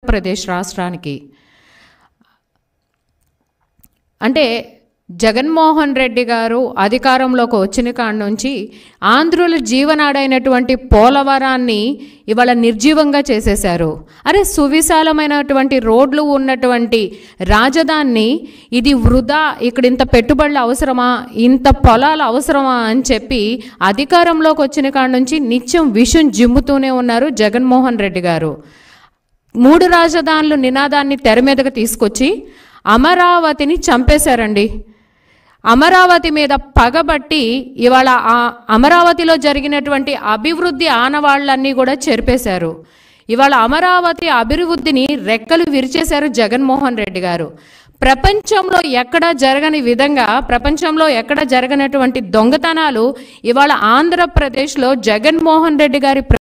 ఆంధ్రప్రదేశ్ రాష్ట్రానికి అంటే జగన్మోహన్ రెడ్డి గారు అధికారంలోకి వచ్చిన కాడ నుంచి ఆంధ్రుల జీవనాడైనటువంటి పోలవరాన్ని ఇవాళ నిర్జీవంగా చేసేశారు అరే సువిశాలమైనటువంటి రోడ్లు ఉన్నటువంటి రాజధానిని ఇది వృధా ఇక్కడ ఇంత పెట్టుబడులు అవసరమా ఇంత పొలాలు అవసరమా అని చెప్పి అధికారంలోకి వచ్చిన కాడ నుంచి నిత్యం విషం జిమ్ముతూనే ఉన్నారు జగన్మోహన్ రెడ్డి గారు మూడు రాజధానులు నినాదాన్ని తెర మీదకు తీసుకొచ్చి అమరావతిని చంపేశారండి అమరావతి మీద పగబట్టి ఇవాళ ఆ అమరావతిలో జరిగినటువంటి అభివృద్ధి ఆనవాళ్లన్నీ కూడా చెరిపేశారు ఇవాళ అమరావతి అభివృద్ధిని రెక్కలు విరిచేశారు జగన్మోహన్ రెడ్డి గారు ప్రపంచంలో ఎక్కడ జరగని విధంగా ప్రపంచంలో ఎక్కడ జరగనటువంటి దొంగతనాలు ఇవాళ ఆంధ్రప్రదేశ్లో జగన్మోహన్ రెడ్డి గారి ప్ర-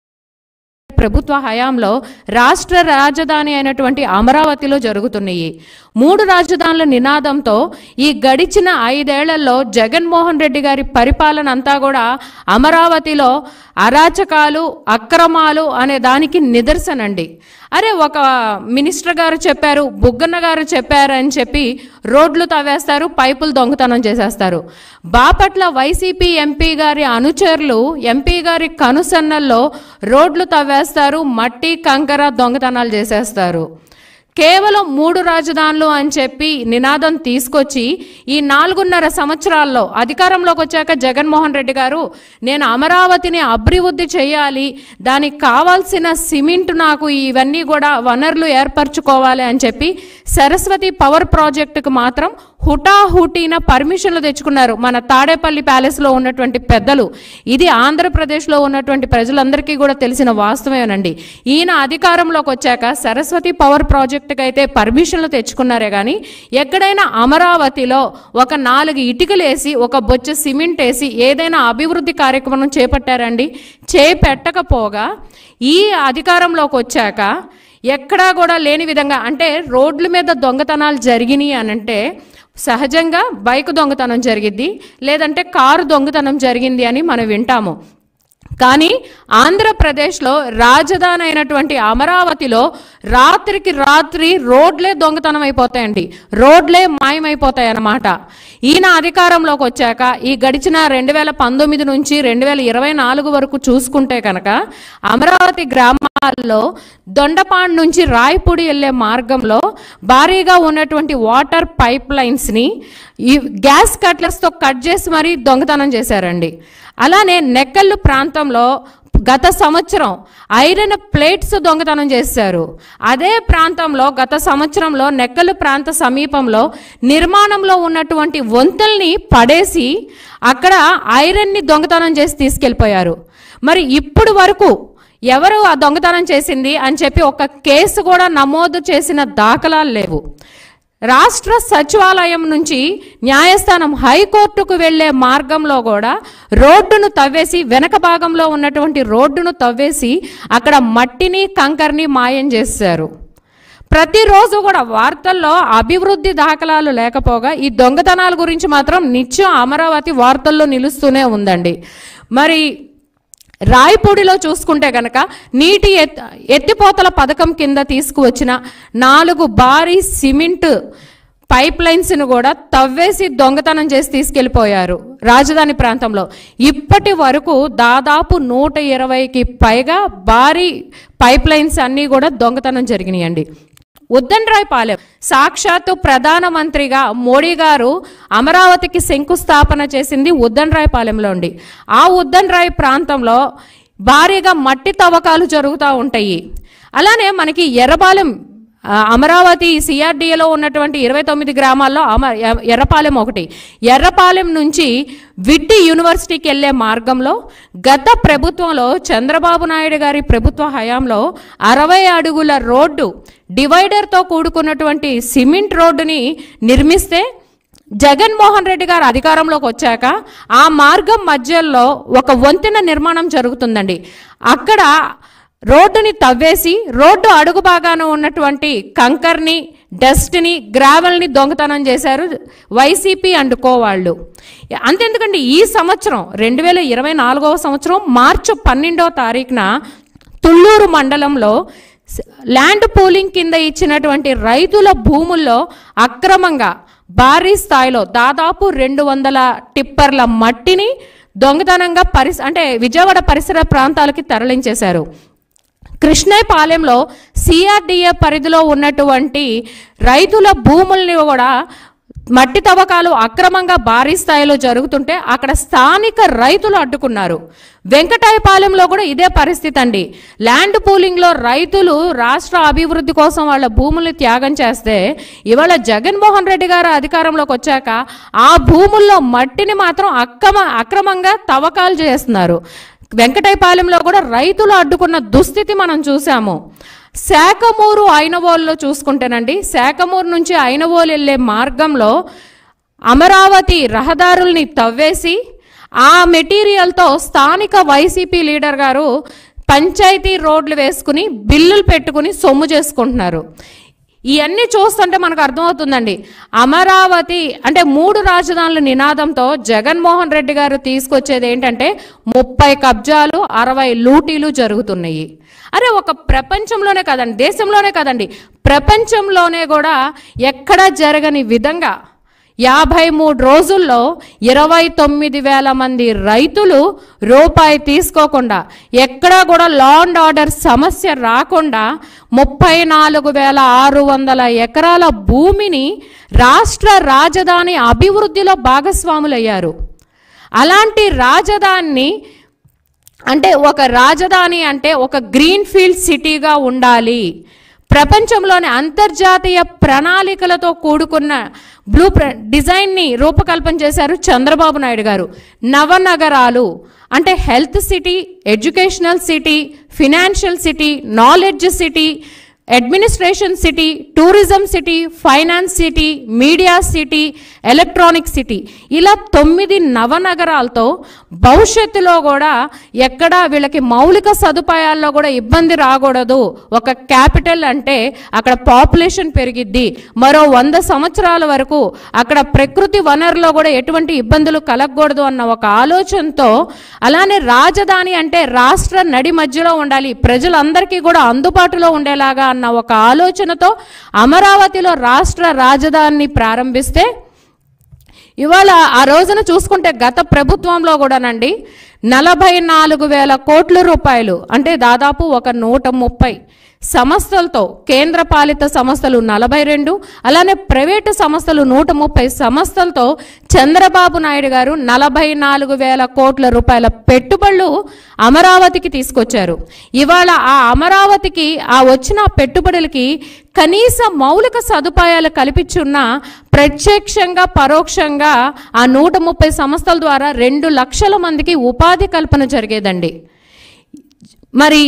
ప్రభుత్వ హయాంలో రాష్ట్ర రాజధాని అయినటువంటి అమరావతిలో జరుగుతున్నాయి మూడు రాజధానుల నినాదంతో ఈ గడిచిన ఐదేళ్లలో జగన్మోహన్ రెడ్డి గారి పరిపాలన అంతా కూడా అమరావతిలో అరాచకాలు అక్రమాలు అనే దానికి నిదర్శనండి అరే ఒక మినిస్టర్ గారు చెప్పారు బుగ్గన్న గారు చెప్పారు అని చెప్పి రోడ్లు తవ్వేస్తారు పైపులు దొంగతనం చేసేస్తారు బాపట్ల వైసీపీ ఎంపీ గారి అనుచరులు ఎంపీ గారి కనుసన్నల్లో రోడ్లు తవ్వేస్తారు మట్టి కంకర దొంగతనాలు చేసేస్తారు కేవలం మూడు రాజధానులు అని చెప్పి నినాదం తీసుకొచ్చి ఈ నాలుగున్నర సంవత్సరాల్లో అధికారంలోకి వచ్చాక జగన్మోహన్ రెడ్డి గారు నేను అమరావతిని అభివృద్ధి చేయాలి దానికి కావాల్సిన సిమెంట్ నాకు ఇవన్నీ కూడా వనరులు ఏర్పరచుకోవాలి అని చెప్పి సరస్వతి పవర్ ప్రాజెక్టుకు మాత్రం హుటాహుటీన పర్మిషన్లు తెచ్చుకున్నారు మన తాడేపల్లి ప్యాలెస్లో ఉన్నటువంటి పెద్దలు ఇది ఆంధ్రప్రదేశ్లో ఉన్నటువంటి ప్రజలందరికీ కూడా తెలిసిన వాస్తవేనండి ఈయన అధికారంలోకి వచ్చాక సరస్వతి పవర్ ప్రాజెక్టుకి అయితే పర్మిషన్లు తెచ్చుకున్నారే కానీ ఎక్కడైనా అమరావతిలో ఒక నాలుగు ఇటుకలు వేసి ఒక బొచ్చ సిమెంట్ వేసి ఏదైనా అభివృద్ధి కార్యక్రమం చేపట్టారండి చేపెట్టకపోగా ఈ అధికారంలోకి వచ్చాక ఎక్కడా కూడా లేని విధంగా అంటే రోడ్ల మీద దొంగతనాలు జరిగినాయి అని అంటే సహజంగా బైక్ దొంగతనం జరిగిద్ది లేదంటే కారు దొంగతనం జరిగింది అని మనం వింటాము కానీ ఆంధ్రప్రదేశ్లో రాజధాని అయినటువంటి అమరావతిలో రాత్రికి రాత్రి రోడ్లే దొంగతనం అయిపోతాయండి రోడ్లే మాయమైపోతాయి అన్నమాట ఈయన అధికారంలోకి వచ్చాక ఈ గడిచిన రెండు వేల పంతొమ్మిది నుంచి రెండు వేల ఇరవై నాలుగు వరకు చూసుకుంటే కనుక అమరావతి గ్రామాల్లో దొండపాండ్ నుంచి రాయపూడి వెళ్ళే మార్గంలో భారీగా ఉన్నటువంటి వాటర్ పైప్ లైన్స్ని ఈ గ్యాస్ కట్లర్స్తో కట్ చేసి మరీ దొంగతనం చేశారండి అలానే నెక్కల్లు ప్రాంతంలో గత సంవత్సరం ఐరన్ ప్లేట్స్ దొంగతనం చేశారు అదే ప్రాంతంలో గత సంవత్సరంలో నెక్కలు ప్రాంత సమీపంలో నిర్మాణంలో ఉన్నటువంటి వంతెల్ని పడేసి అక్కడ ఐరన్ని దొంగతనం చేసి తీసుకెళ్ళిపోయారు మరి ఇప్పుడు వరకు ఎవరు ఆ దొంగతనం చేసింది అని చెప్పి ఒక కేసు కూడా నమోదు చేసిన దాఖలాలు లేవు రాష్ట్ర సచివాలయం నుంచి న్యాయస్థానం హైకోర్టుకు వెళ్లే మార్గంలో కూడా రోడ్డును తవ్వేసి వెనక భాగంలో ఉన్నటువంటి రోడ్డును తవ్వేసి అక్కడ మట్టిని కంకర్ని మాయం చేశారు ప్రతిరోజు కూడా వార్తల్లో అభివృద్ధి దాఖలాలు లేకపోగా ఈ దొంగతనాల గురించి మాత్రం నిత్యం అమరావతి వార్తల్లో నిలుస్తూనే ఉందండి మరి రాయపూడిలో చూసుకుంటే కనుక నీటి ఎత్ ఎత్తిపోతల పథకం కింద తీసుకువచ్చిన నాలుగు భారీ సిమెంట్ పైప్ లైన్స్ను కూడా తవ్వేసి దొంగతనం చేసి తీసుకెళ్ళిపోయారు రాజధాని ప్రాంతంలో ఇప్పటి వరకు దాదాపు నూట ఇరవైకి పైగా భారీ పైప్ లైన్స్ అన్నీ కూడా దొంగతనం జరిగినాయండి ఉద్దన్రాయ్ పాలెం సాక్షాత్తు ప్రధానమంత్రిగా మోడీ గారు అమరావతికి శంకుస్థాపన చేసింది ఉద్దన్రాయ్ పాలెంలో ఉండి ఆ ఉద్దన్రాయ్ ప్రాంతంలో భారీగా మట్టి తవ్వకాలు జరుగుతూ ఉంటాయి అలానే మనకి ఎర్రపాలెం ఆ, అమరావతి సిఆర్డీఏలో ఉన్నటువంటి ఇరవై తొమ్మిది గ్రామాల్లో అమ ఎ- ఎర్రపాలెం ఒకటి ఎర్రపాలెం నుంచి విడ్డి యూనివర్సిటీకి వెళ్ళే మార్గంలో గత ప్రభుత్వంలో చంద్రబాబు నాయుడు గారి ప్రభుత్వ హయాంలో అరవై అడుగుల రోడ్డు డివైడర్తో కూడుకున్నటువంటి సిమెంట్ రోడ్డుని నిర్మిస్తే జగన్మోహన్ రెడ్డి గారు అధికారంలోకి వచ్చాక ఆ మార్గం మధ్యలో ఒక వంతెన నిర్మాణం జరుగుతుందండి అక్కడ రోడ్డుని తవ్వేసి రోడ్డు అడుగు భాగాన ఉన్నటువంటి కంకర్ని డస్ట్ని గ్రావెల్ని దొంగతనం చేశారు వైసీపీ అండ్ కో వాళ్ళు అంతెందుకండి ఈ సంవత్సరం రెండు వేల ఇరవై నాలుగవ సంవత్సరం మార్చి పన్నెండవ తారీఖున తుళ్ళూరు మండలంలో స- ల్యాండ్ పూలింగ్ కింద ఇచ్చినటువంటి రైతుల భూముల్లో అక్రమంగా భారీ స్థాయిలో దాదాపు రెండు వందల టిప్పర్ల మట్టిని దొంగతనంగా పరిస అంటే విజయవాడ పరిసర ప్రాంతాలకి తరలించేశారు కృష్ణాయపాలెంలో సిఆర్డిఏ పరిధిలో ఉన్నటువంటి రైతుల భూముల్ని కూడా మట్టి తవ్వకాలు అక్రమంగా భారీ స్థాయిలో జరుగుతుంటే అక్కడ స్థానిక రైతులు అడ్డుకున్నారు వెంకటాయపాలెంలో కూడా ఇదే పరిస్థితి అండి ల్యాండ్ పూలింగ్లో రైతులు రాష్ట్ర అభివృద్ధి కోసం వాళ్ళ భూముల్ని త్యాగం చేస్తే ఇవాళ జగన్మోహన్ రెడ్డి గారు అధికారంలోకి వచ్చాక ఆ భూముల్లో మట్టిని మాత్రం అక్రమ అక్రమంగా తవ్వకాలు చేస్తున్నారు వెంకటాయపాలెంలో కూడా రైతులు అడ్డుకున్న దుస్థితి మనం చూసాము శాఖమూరు ఐనవోల్లో చూసుకుంటేనండి శాఖమూరు నుంచి ఐనవోలు వెళ్ళే మార్గంలో అమరావతి రహదారుల్ని తవ్వేసి ఆ మెటీరియల్తో స్థానిక వైసీపీ లీడర్ గారు పంచాయతీ రోడ్లు వేసుకుని బిల్లులు పెట్టుకుని సొమ్ము చేసుకుంటున్నారు ఇవన్నీ చూస్తుంటే మనకు అర్థమవుతుందండి అమరావతి అంటే మూడు రాజధానుల నినాదంతో జగన్మోహన్ రెడ్డి గారు తీసుకొచ్చేది ఏంటంటే ముప్పై కబ్జాలు అరవై లూటీలు జరుగుతున్నాయి అరే ఒక ప్రపంచంలోనే కదండి దేశంలోనే కదండి ప్రపంచంలోనే కూడా ఎక్కడా జరగని విధంగా యాభై మూడు రోజుల్లో ఇరవై తొమ్మిది వేల మంది రైతులు రూపాయి తీసుకోకుండా ఎక్కడా కూడా లా అండ్ ఆర్డర్ సమస్య రాకుండా ముప్పై నాలుగు వేల ఆరు వందల ఎకరాల భూమిని రాష్ట్ర రాజధాని అభివృద్ధిలో భాగస్వాములయ్యారు అలాంటి రాజధానిని అంటే ఒక రాజధాని అంటే ఒక గ్రీన్ ఫీల్డ్ సిటీగా ఉండాలి ప్రపంచంలోని అంతర్జాతీయ ప్రణాళికలతో కూడుకున్న బ్లూ ప్ర డిజైన్ని రూపకల్పన చేశారు చంద్రబాబు నాయుడు గారు నవనగరాలు అంటే health city educational city financial city knowledge city administration city tourism city finance city media city electronic city ఇలా తొమ్మిది నవనగరాలతో భవిష్యత్తులో కూడా ఎక్కడ వీళ్ళకి మౌలిక సదుపాయాల్లో కూడా ఇబ్బంది రాకూడదు ఒక క్యాపిటల్ అంటే అక్కడ పాపులేషన్ పెరిగిద్ది మరో వంద సంవత్సరాల వరకు అక్కడ ప్రకృతి వనరులో కూడా ఎటువంటి ఇబ్బందులు కలగకూడదు అన్న ఒక ఆలోచనతో అలానే రాజధాని అంటే రాష్ట్ర నడి మధ్యలో ఉండాలి ప్రజలందరికీ కూడా అందుబాటులో ఉండేలాగా అన్న ఒక ఆలోచనతో అమరావతిలో రాష్ట్ర రాజధానిని ప్రారంభిస్తే ఇవాళ ఆ రోజున చూసుకుంటే గత ప్రభుత్వంలో కూడానండి నలభై నాలుగు వేల కోట్ల రూపాయలు అంటే దాదాపు ఒక నూట ముప్పై సంస్థలతో కేంద్ర పాలిత సంస్థలు నలభై రెండు అలానే ప్రైవేటు సంస్థలు నూట ముప్పై సంస్థలతో చంద్రబాబు నాయుడు గారు నలభై నాలుగు వేల కోట్ల రూపాయల పెట్టుబడులు అమరావతికి తీసుకొచ్చారు ఇవాళ ఆ అమరావతికి ఆ వచ్చిన పెట్టుబడులకి కనీస మౌలిక సదుపాయాలు కల్పించున్న ప్రత్యక్షంగా పరోక్షంగా ఆ నూట ముప్పై సంస్థల ద్వారా రెండు లక్షల మందికి ఉపాధి కల్పన జరిగేదండి మరి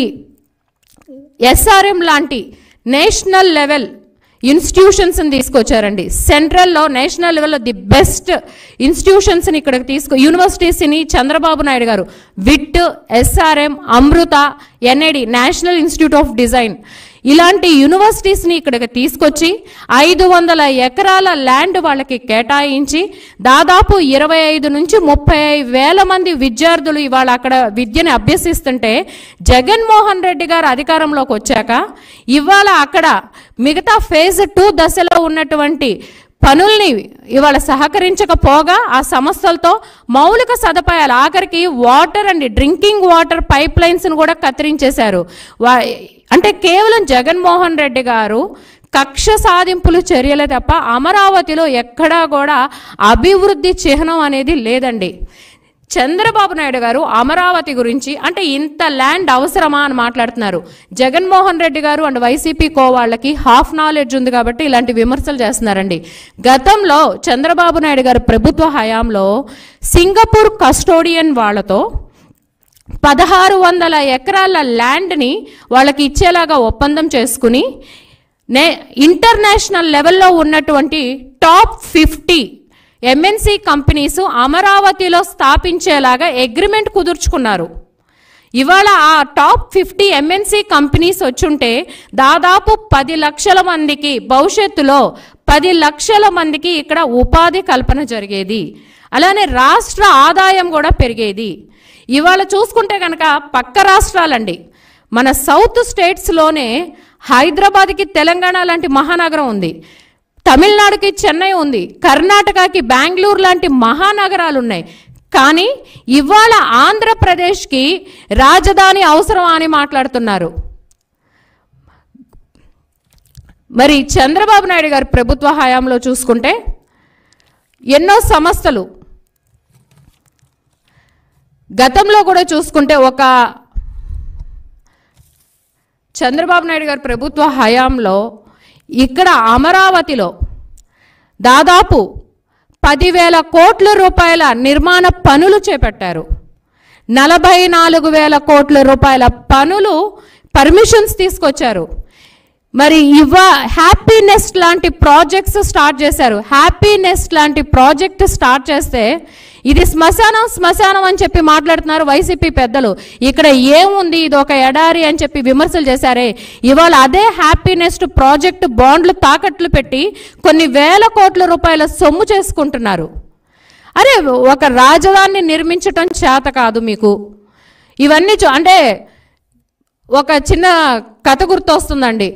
ఎస్ఆర్ఎం లాంటి నేషనల్ లెవెల్ ఇన్స్టిట్యూషన్స్ని తీసుకొచ్చారండి సెంట్రల్లో నేషనల్ లెవెల్లో ది బెస్ట్ ఇన్స్టిట్యూషన్స్ని ఇక్కడికి తీసుకు యూనివర్సిటీస్ని చంద్రబాబు నాయుడు గారు VIT SRM Amrita NID national institute of design ఇలాంటి యూనివర్సిటీస్ని ఇక్కడికి తీసుకొచ్చి ఐదు వందల ఎకరాల ల్యాండ్ వాళ్ళకి కేటాయించి దాదాపు ఇరవై ఐదు నుంచి ముప్పై వేల మంది విద్యార్థులు ఇవాళ అక్కడ విద్యను అభ్యసిస్తుంటే జగన్మోహన్ రెడ్డి గారు అధికారంలోకి వచ్చాక ఇవాళ అక్కడ మిగతా ఫేజ్ టూ దశలో ఉన్నటువంటి పనుల్ని ఇవాళ సహకరించకపోగా ఆ సంస్థలతో మౌలిక సదుపాయాలు ఆఖరికి వాటర్ అండి డ్రింకింగ్ వాటర్ పైప్ లైన్స్ను కూడా కత్తిరించేశారు వా అంటే కేవలం జగన్మోహన్ రెడ్డి గారు కక్ష సాధింపులు చర్యలే తప్ప అమరావతిలో ఎక్కడా కూడా అభివృద్ధి చిహ్నం అనేది లేదండి చంద్రబాబు నాయుడు గారు అమరావతి గురించి అంటే ఇంత ల్యాండ్ అవసరమా అని మాట్లాడుతున్నారు జగన్మోహన్ రెడ్డి గారు అండ్ వైసీపీ కో వాళ్ళకి హాఫ్ నాలెడ్జ్ ఉంది కాబట్టి ఇలాంటి విమర్శలు చేస్తున్నారండి గతంలో చంద్రబాబు నాయుడు గారు ప్రభుత్వ హయాంలో సింగపూర్ కస్టోడియన్ వాళ్ళతో పదహారు వందల ఎకరాల ల్యాండ్ని వాళ్ళకి ఇచ్చేలాగా ఒప్పందం చేసుకుని నే ఇంటర్నేషనల్ లెవెల్లో ఉన్నటువంటి టాప్ ఫిఫ్టీ ఎంఎన్సి కంపెనీస్ అమరావతిలో స్థాపించేలాగా అగ్రిమెంట్ కుదుర్చుకున్నారు ఇవాళ ఆ టాప్ ఫిఫ్టీ ఎంఎన్సి కంపెనీస్ వచ్చుంటే దాదాపు పది లక్షల మందికి భవిష్యత్తులో పది లక్షల మందికి ఇక్కడ ఉపాధి కల్పన జరిగేది అలానే రాష్ట్ర ఆదాయం కూడా పెరిగేది ఇవాళ చూసుకుంటే కనుక పక్క రాష్ట్రాలండి మన సౌత్ స్టేట్స్లోనే హైదరాబాద్కి తెలంగాణ లాంటి మహానగరం ఉంది తమిళనాడుకి చెన్నై ఉంది కర్ణాటకకి బెంగళూరు లాంటి మహానగరాలు ఉన్నాయి కానీ ఇవాళ ఆంధ్రప్రదేశ్కి రాజధాని అవసరం అని మాట్లాడుతున్నారు మరి చంద్రబాబు నాయుడు గారి ప్రభుత్వ హయాంలో చూసుకుంటే ఎన్నో సంస్థలు గతంలో కూడా చూసుకుంటే ఒక చంద్రబాబు నాయుడు గారి ప్రభుత్వ హయాంలో ఇక్కడ అమరావతిలో దాదాపు పదివేల కోట్ల రూపాయల నిర్మాణ పనులు చేపట్టారు నలభై నాలుగు వేల కోట్ల రూపాయల పనులు పర్మిషన్స్ తీసుకొచ్చారు మరి ఇవ హ్యాపీనెస్ లాంటి ప్రాజెక్ట్స్ స్టార్ట్ చేశారు హ్యాపీనెస్ లాంటి ప్రాజెక్ట్ స్టార్ట్ చేస్తే ఇది శ్మశానం శ్మశానం అని చెప్పి మాట్లాడుతున్నారు వైసీపీ పెద్దలు ఇక్కడ ఏముంది ఇది ఒక ఎడారి అని చెప్పి విమర్శలు చేశారే ఇవాళ అదే హ్యాపీనెస్ ప్రాజెక్ట్ బాండ్లు తాకట్లు పెట్టి కొన్ని వేల కోట్ల రూపాయల సొమ్ము చేసుకుంటున్నారు అరే ఒక రాజధానిని నిర్మించటం చేత కాదు మీకు ఇవన్నీ చూ అంటే ఒక చిన్న కథ గుర్తొస్తుందండి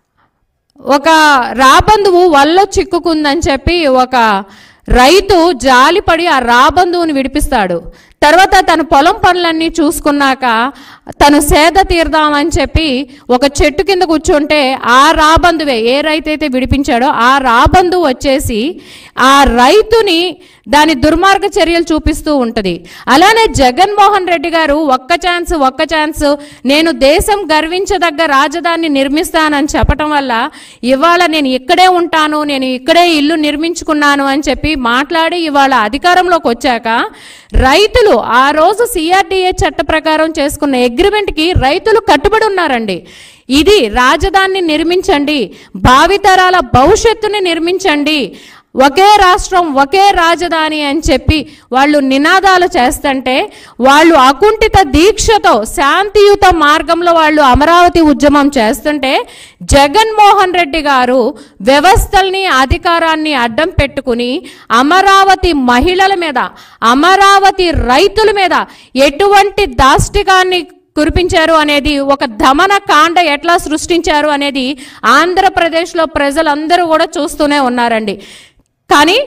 ఒక రాబందువు వల్ల చిక్కుకుందని చెప్పి ఒక రైతు జాలిపడి ఆ రాబందువుని విడిపిస్తాడు తర్వాత తన పొలం పనులన్నీ చూసుకున్నాక తను సేద తీర్దామని చెప్పి ఒక చెట్టు కింద కూర్చుంటే ఆ రాబందువే ఏ రైతు అయితే విడిపించాడో ఆ రాబందువు వచ్చేసి ఆ రైతుని దాని దుర్మార్గ చర్యలు చూపిస్తూ ఉంటుంది అలానే జగన్మోహన్ రెడ్డి గారు ఒక్క ఛాన్స్ ఒక్క ఛాన్స్ నేను దేశం గర్వించదగ్గ రాజధాని నిర్మిస్తానని చెప్పటం వల్ల ఇవాళ నేను ఇక్కడే ఉంటాను నేను ఇక్కడే ఇల్లు నిర్మించుకున్నాను అని చెప్పి మాట్లాడి ఇవాళ అధికారంలోకి వచ్చాక రైతులు ఆ రోజు సిఆర్డిఏ చట్ట ప్రకారం చేసుకున్న అగ్రిమెంట్కి రైతులు కట్టుబడి ఉన్నారండి ఇది రాజధానిని నిర్మించండి భావితరాల భవిష్యత్తుని నిర్మించండి ఒకే రాష్ట్రం ఒకే రాజధాని అని చెప్పి వాళ్ళు నినాదాలు చేస్తుంటే వాళ్ళు అకుంఠిత దీక్షతో శాంతియుత మార్గంలో వాళ్ళు అమరావతి ఉద్యమం చేస్తుంటే జగన్మోహన్ రెడ్డి గారు వ్యవస్థల్ని అధికారాన్ని అడ్డం పెట్టుకుని అమరావతి మహిళల మీద అమరావతి రైతుల మీద ఎటువంటి దాష్టికాన్ని కురిపించారు అనేది ఒక దమన కాండ ఎట్లా సృష్టించారు అనేది ఆంధ్రప్రదేశ్లో ప్రజలందరూ కూడా చూస్తూనే ఉన్నారండి కానీ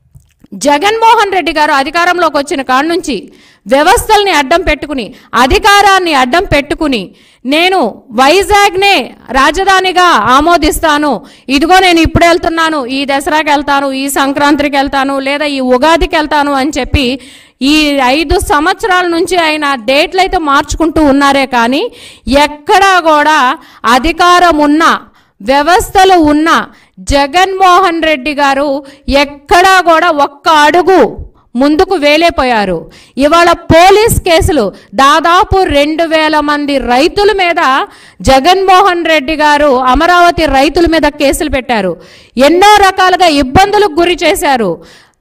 జగన్మోహన్ రెడ్డి గారు అధికారంలోకి వచ్చిన కాడ నుంచి వ్యవస్థల్ని అడ్డం పెట్టుకుని అధికారాన్ని అడ్డం పెట్టుకుని నేను వైజాగ్నే రాజధానిగా ఆమోదిస్తాను ఇదిగో నేను ఇప్పుడు వెళ్తున్నాను ఈ దసరాకి వెళ్తాను ఈ సంక్రాంతికి వెళ్తాను లేదా ఈ ఉగాదికి వెళ్తాను అని చెప్పి ఈ ఐదు సంవత్సరాల నుంచి ఆయన డేట్లు అయితే మార్చుకుంటూ ఉన్నారే కానీ ఎక్కడా కూడా అధికారం ఉన్నా వ్యవస్థలు ఉన్న జగన్మోహన్ రెడ్డి గారు ఎక్కడా కూడా ఒక్క అడుగు ముందుకు వేలేపోయారు ఇవాళ పోలీస్ కేసులు దాదాపు రెండు వేల మంది రైతుల మీద జగన్మోహన్ రెడ్డి గారు అమరావతి రైతుల మీద కేసులు పెట్టారు ఎన్నో రకాలుగా ఇబ్బందులకు గురి చేశారు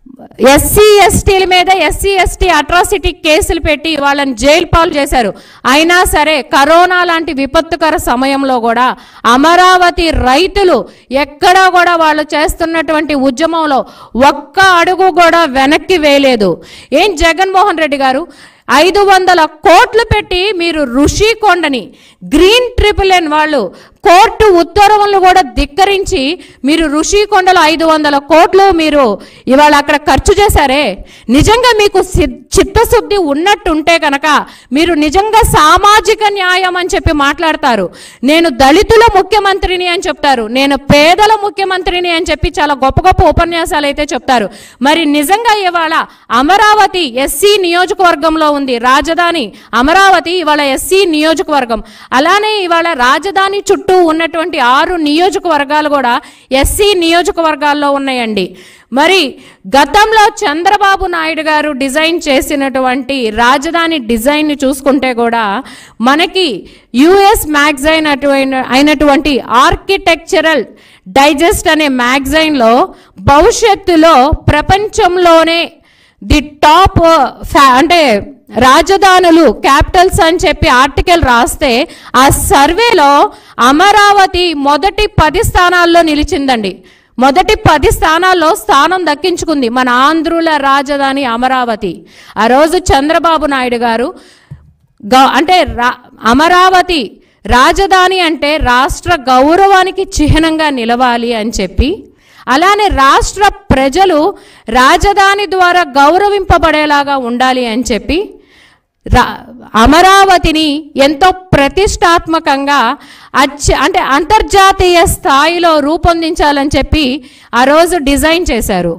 ఎస్సీ ఎస్టీల మీద ఎస్సీ ఎస్టీ అట్రాసిటీ కేసులు పెట్టి వాళ్ళని జైలు పాలు చేశారు అయినా సరే కరోనా లాంటి విపత్తుకర సమయంలో కూడా అమరావతి రైతులు ఎక్కడా కూడా వాళ్ళు చేస్తున్నటువంటి ఉద్యమంలో ఒక్క అడుగు కూడా వెనక్కి వేయలేదు ఏం జగన్మోహన్ రెడ్డి గారు ఐదు వందల కోట్లు పెట్టి మీరు ఋషికొండని గ్రీన్ ట్రిపుల్ ఎన్ వాళ్ళు కోర్టు ఉత్తర్వులను కూడా ధిక్కరించి మీరు ఋషికొండలో ఐదు వందల కోట్లు మీరు ఇవాళ అక్కడ ఖర్చు చేశారే నిజంగా మీకు సి- చిత్తశుద్ధి ఉన్నట్టుంటే కనుక మీరు నిజంగా సామాజిక న్యాయం అని చెప్పి మాట్లాడతారు నేను దళితుల ముఖ్యమంత్రిని అని చెప్తారు నేను పేదల ముఖ్యమంత్రిని అని చెప్పి చాలా గొప్ప గొప్ప ఉపన్యాసాలు అయితే చెప్తారు మరి నిజంగా ఇవాళ అమరావతి ఎస్సీ నియోజకవర్గంలో ఉంది రాజధాని అమరావతి ఇవాళ ఎస్సీ నియోజకవర్గం అలానే ఇవాళ రాజధాని చుట్టూ ఉన్నటువంటి ఆరు నియోజకవర్గాలు కూడా ఎస్సీ నియోజకవర్గాల్లో ఉన్నాయండి మరి గతంలో చంద్రబాబు నాయుడు గారు డిజైన్ చేసినటువంటి రాజధాని డిజైన్ని చూసుకుంటే కూడా మనకి యుఎస్ మ్యాగజైన్ అటువంటి అయినటువంటి ఆర్కిటెక్చరల్ డైజెస్ట్ అనే మ్యాగజైన్లో భవిష్యత్తులో ప్రపంచంలోనే ది టాప్ ఫ్యా- అంటే రాజధానులు క్యాపిటల్స్ అని చెప్పి ఆర్టికల్ రాస్తే ఆ సర్వేలో అమరావతి మొదటి పది స్థానాల్లో నిలిచిందండి మొదటి పది స్థానాల్లో స్థానం దక్కించుకుంది మన ఆంధ్రుల రాజధాని అమరావతి ఆ రోజు చంద్రబాబు నాయుడు గారు గ- అంటే రా- అమరావతి రాజధాని అంటే రాష్ట్ర గౌరవానికి చిహ్నంగా నిలవాలి అని చెప్పి అలానే రాష్ట్ర ప్రజలు రాజధాని ద్వారా గౌరవింపబడేలాగా ఉండాలి అని చెప్పి రా అమరావతిని ఎంతో ప్రతిష్టాత్మకంగా అచ్చ అంటే అంతర్జాతీయ స్థాయిలో రూపొందించాలని చెప్పి ఆ రోజు డిజైన్ చేశారు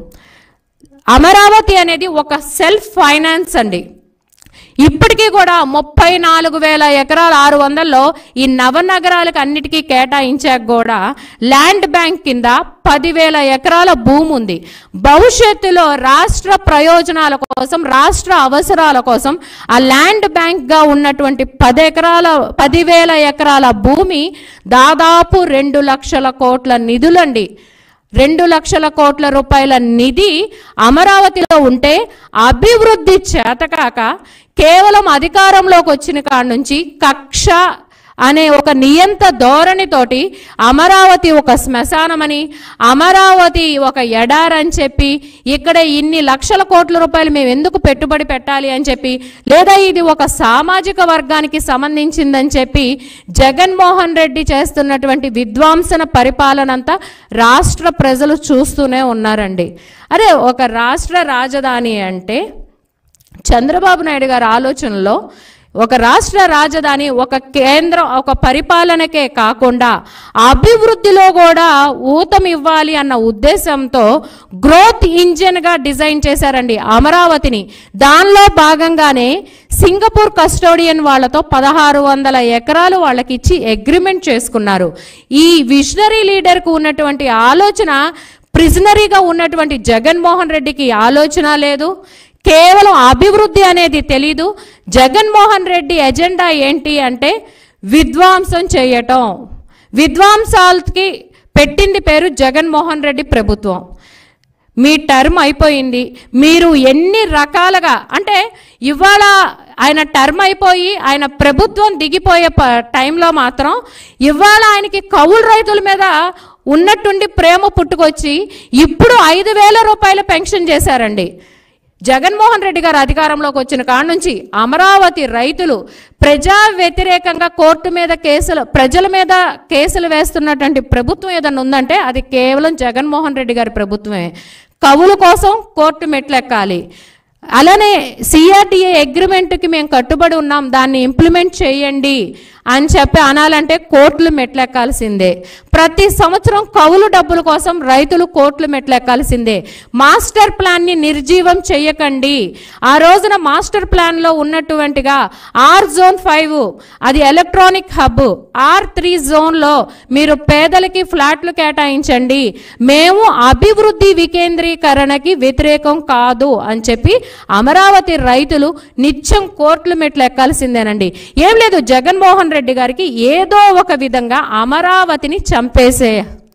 అమరావతి అనేది ఒక సెల్ఫ్ ఫైనాన్స్ అండి ఇప్పటికీ కూడా ముప్పై నాలుగు వేల ఎకరాల ఆరు వందల్లో ఈ నవనగరాలకు అన్నిటికీ కేటాయించాక కూడా ల్యాండ్ బ్యాంక్ కింద పదివేల ఎకరాల భూమి ఉంది భవిష్యత్తులో రాష్ట్ర ప్రయోజనాల కోసం రాష్ట్ర అవసరాల కోసం ఆ ల్యాండ్ బ్యాంక్గా ఉన్నటువంటి పది ఎకరాల పదివేల ఎకరాల భూమి దాదాపు రెండు లక్షల కోట్ల నిధులండి రెండు లక్షల కోట్ల రూపాయల నిధి అమరావతిలో ఉంటే అభివృద్ధి చేతకాక కేవలం అధికారంలోకి వచ్చిన కాడ నుంచి కక్ష అనే ఒక నియంత ధోరణితోటి అమరావతి ఒక శ్మశానమని అమరావతి ఒక ఎడారని చెప్పి ఇక్కడ ఇన్ని లక్షల కోట్ల రూపాయలు మేము ఎందుకు పెట్టుబడి పెట్టాలి అని చెప్పి లేదా ఇది ఒక సామాజిక వర్గానికి సంబంధించిందని చెప్పి జగన్మోహన్ రెడ్డి చేస్తున్నటువంటి విద్వాంసన పరిపాలన అంతా రాష్ట్ర ప్రజలు చూస్తూనే ఉన్నారండి అరే ఒక రాష్ట్ర రాజధాని అంటే చంద్రబాబు నాయుడు గారి ఆలోచనలో ఒక రాష్ట్ర రాజధాని ఒక కేంద్రం ఒక పరిపాలనకే కాకుండా అభివృద్ధిలో కూడా ఊతం ఇవ్వాలి అన్న ఉద్దేశంతో గ్రోత్ ఇంజిన్గా డిజైన్ చేశారండి అమరావతిని దానిలో భాగంగానే సింగపూర్ కస్టోడియన్ వాళ్ళతో పదహారు వందల ఎకరాలు వాళ్ళకి ఇచ్చి అగ్రిమెంట్ చేసుకున్నారు ఈ విజనరీ లీడర్కు ఉన్నటువంటి ఆలోచన ప్రిజనరీగా ఉన్నటువంటి జగన్మోహన్ రెడ్డికి ఆలోచన లేదు కేవలం అభివృద్ధి అనేది తెలీదు జగన్మోహన్ రెడ్డి ఎజెండా ఏంటి అంటే విధ్వంసం చేయటం విధ్వంసాలకి పెట్టింది పేరు జగన్మోహన్ రెడ్డి ప్రభుత్వం మీ టర్మ్ అయిపోయింది మీరు ఎన్ని రకాలుగా అంటే ఇవాళ ఆయన టర్మ్ అయిపోయి ఆయన ప్రభుత్వం దిగిపోయే ప- టైంలో మాత్రం ఇవాళ ఆయనకి కౌలు రైతుల మీద ఉన్నట్టుండి ప్రేమ పుట్టుకొచ్చి ఇప్పుడు ఐదు వేల రూపాయల పెన్షన్ చేశారండి జగన్మోహన్ రెడ్డి గారు అధికారంలోకి వచ్చిన కాడ నుంచి అమరావతి రైతులు ప్రజా వ్యతిరేకంగా కోర్టు మీద కేసులు ప్రజల మీద కేసులు వేస్తున్నటువంటి ప్రభుత్వం ఏదైనా ఉందంటే అది కేవలం జగన్మోహన్ రెడ్డి గారి ప్రభుత్వమే కవుల కోసం కోర్టు మెట్లెక్కాలి అలానే సిఆర్టీఏ అగ్రిమెంట్కి మేము కట్టుబడి ఉన్నాం దాన్ని ఇంప్లిమెంట్ చేయండి అని చెప్పి అనాలంటే కోర్టులు మెట్లెక్కాల్సిందే ప్రతి సంవత్సరం కవులు డబ్బుల కోసం రైతులు కోర్టులు మెట్లెక్కాల్సిందే మాస్టర్ ప్లాన్ని నిర్జీవం చేయకండి ఆ రోజున మాస్టర్ ప్లాన్లో ఉన్నటువంటిగా ఆర్ జోన్ ఫైవ్ అది ఎలక్ట్రానిక్ హబ్ ఆర్ త్రీ జోన్లో మీరు పేదలకి ఫ్లాట్లు కేటాయించండి మేము అభివృద్ధి వికేంద్రీకరణకి వ్యతిరేకం కాదు అని చెప్పి అమరావతి రైతులు నిత్యం కోర్టులు మెట్లు ఎక్కాల్సిందేనండి ఏం లేదు జగన్మోహన్ రెడ్డి గారికి ఏదో ఒక విధంగా అమరావతిని చంపేసే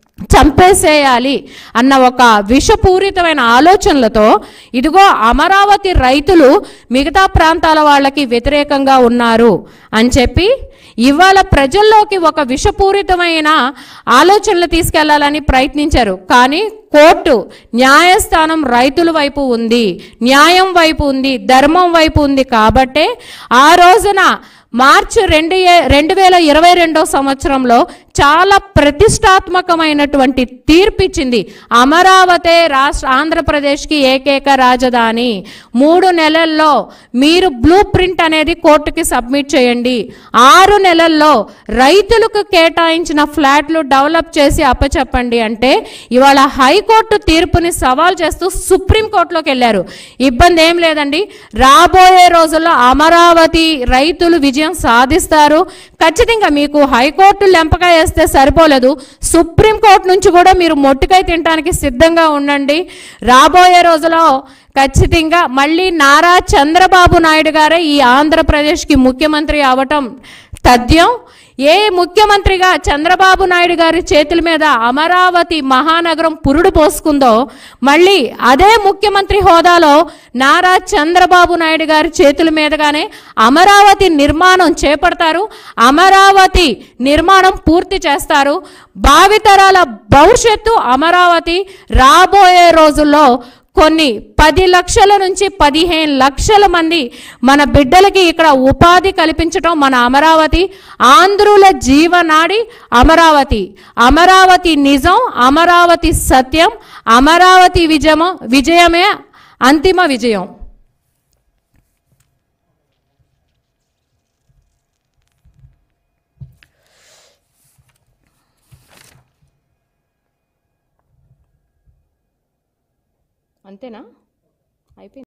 చంపేసేయాలి అన్న ఒక విషపూరితమైన ఆలోచనలతో ఇదిగో అమరావతి రైతులు మిగతా ప్రాంతాల వాళ్ళకి వ్యతిరేకంగా ఉన్నారు అని చెప్పి ఇవాళ ప్రజల్లోకి ఒక విషపూరితమైన ఆలోచనలు తీసుకెళ్లాలని ప్రయత్నించారు కానీ కోర్టు న్యాయస్థానం రైతుల వైపు ఉంది న్యాయం వైపు ఉంది ధర్మం వైపు ఉంది కాబట్టే ఆ రోజున మార్చి రెండు ఏ- రెండు వేల ఇరవై రెండో సంవత్సరంలో చాలా ప్రతిష్టాత్మకమైనటువంటి తీర్పు ఇచ్చింది అమరావతి రాష్ట్ర ఆంధ్రప్రదేశ్కి ఏకైక రాజధాని మూడు నెలల్లో మీరు బ్లూ ప్రింట్ అనేది కోర్టుకి సబ్మిట్ చేయండి ఆరు నెలల్లో రైతులకు కేటాయించిన ఫ్లాట్లు డెవలప్ చేసి అప్పచెప్పండి అంటే ఇవాళ హైకోర్టు తీర్పుని సవాల్ చేస్తూ సుప్రీంకోర్టులోకి వెళ్ళారు ఇబ్బంది ఏం లేదండి రాబోయే రోజుల్లో అమరావతి రైతులు విజయం సాధిస్తారు ఖచ్చితంగా మీకు హైకోర్టు లెంపకాయ వేస్తే సరిపోలేదు సుప్రీంకోర్టు నుంచి కూడా మీరు మొట్టికాయ తినడానికి సిద్ధంగా ఉండండి రాబోయే రోజుల్లో ఖచ్చితంగా మళ్ళీ నారా చంద్రబాబు నాయుడు గారే ఈ ఆంధ్రప్రదేశ్కి ముఖ్యమంత్రి అవటం తథ్యం ఏ ముఖ్యమంత్రిగా చంద్రబాబు నాయుడు గారి చేతుల మీద అమరావతి మహానగరం పురుడు పోసుకుందో మళ్ళీ అదే ముఖ్యమంత్రి హోదాలో నారా చంద్రబాబు నాయుడు గారి చేతుల మీదుగానే అమరావతి నిర్మాణం చేపడతారు అమరావతి నిర్మాణం పూర్తి చేస్తారు భావితరాల భవిష్యత్తు అమరావతి రాబోయే రోజుల్లో కొన్ని పది లక్షల నుంచి పదిహేను లక్షల మంది మన బిడ్డలకి ఇక్కడ ఉపాధి కల్పించటం మన అమరావతి ఆంధ్రుల జీవనాడి అమరావతి అమరావతి నిజం అమరావతి సత్యం అమరావతి విజయము విజయమే అంతిమ విజయం అంతేనా అయిపోయింది